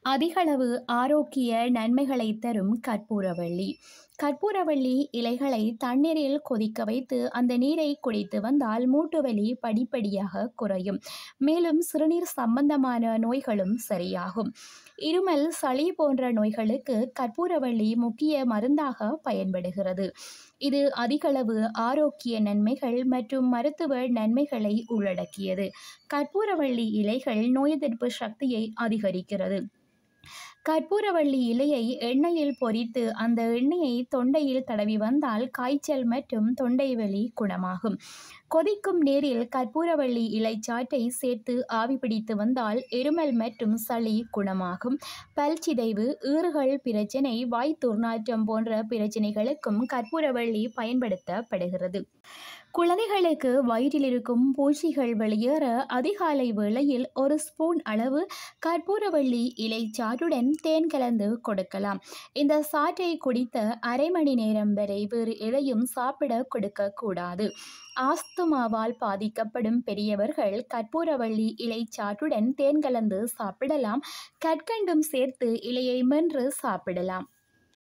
அதிகளவு ஆரோக்கிய நன்மைகளை தரும் கற்பூரவள்ளி கற்பூரவள்ளி இலைகளை தண்ணீரில் கொதிக்க வைத்து அந்த நீரை குடித்து வந்தால் மூட்டுவலி படிப்படியாக குறையும் மேலும் சிறுநீர் சம்பந்தமான நோய்களும் சரியாகும் இருமல் சளி போன்ற நோய்களுக்கு கற்பூரவள்ளி முக்கிய மருந்தாக பயன்படுகிறது இது அதிகளவு ஆரோக்கிய நன்மைகள் மற்றும் மருத்துவ நன்மைகளை உள்ளடக்கியது கற்பூரவள்ளி இலைகள் நோய் எதிர்ப்பு சக்தியை அதிகரிக்கிறது கற்பூரவள்ளி இலையை எண்ணெயில் பொரித்து அந்த எண்ணெயை தொண்டையில் தடவி வந்தால் காய்ச்சல் மற்றும் தொண்டை வலி குணமாகும் கொதிக்கும் நீரில் கற்பூரவள்ளி இலைச்சாற்றை சேர்த்து ஆவி பிடித்து வந்தால் இருமல் மற்றும் சளி குணமாகும் பல் சிதைவு ஈறுகள் பிரச்சனை வாய் துர்நாற்றம் போன்ற பிரச்சனைகளுக்கும் கற்பூரவள்ளி பயன்படுத்தப்படுகிறது குழந்தைகளுக்கு வயிற்றில் இருக்கும் பூச்சிகள் வெளியேற அதிகாலை வேளையில் ஒரு ஸ்பூன் அளவு கற்பூரவள்ளி இலை சாற்றுடன் தேன் கலந்து கொடுக்கலாம் இந்த சாற்றை குடித்த அரை மணி நேரம் வரை வேறு எதையும் சாப்பிட கொடுக்க கூடாது ஆஸ்துமாவால் பாதிக்கப்படும் பெரியவர்கள் கற்பூரவள்ளி இலை சாற்றுடன் தேன் கலந்து சாப்பிடலாம் கற்கண்டும் சேர்த்து இலையை மென்று சாப்பிடலாம்